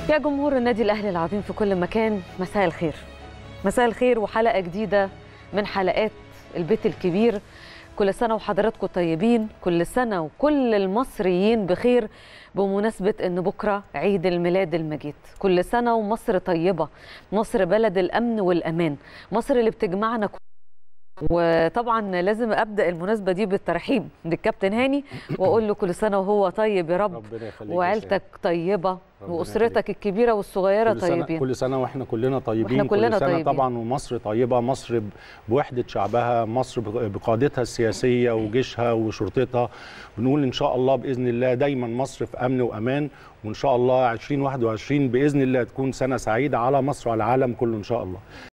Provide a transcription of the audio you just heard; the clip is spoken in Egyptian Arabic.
يا جمهور النادي الاهلي العظيم في كل مكان مساء الخير مساء الخير وحلقه جديده من حلقات البيت الكبير كل سنه وحضراتكم طيبين كل سنه وكل المصريين بخير بمناسبه ان بكره عيد الميلاد المجيد كل سنه ومصر طيبه مصر بلد الامن والامان مصر اللي بتجمعنا وطبعا لازم ابدا المناسبه دي بالترحيب بالكابتن هاني واقول له كل سنه وهو طيب يا رب ربنا يخليك يا وعيلتك طيبه ربنا واسرتك الكبيره والصغيره كل سنة طيبين كل سنه واحنا كلنا طيبين وإحنا كلنا كل سنه طيبين. طبعا ومصر طيبه مصر ب- بوحده شعبها مصر ب- بقادتها السياسيه وجيشها وشرطتها بنقول ان شاء الله باذن الله دايما مصر في امن وامان وان شاء الله 2021 باذن الله تكون سنه سعيده على مصر وعلى العالم كله ان شاء الله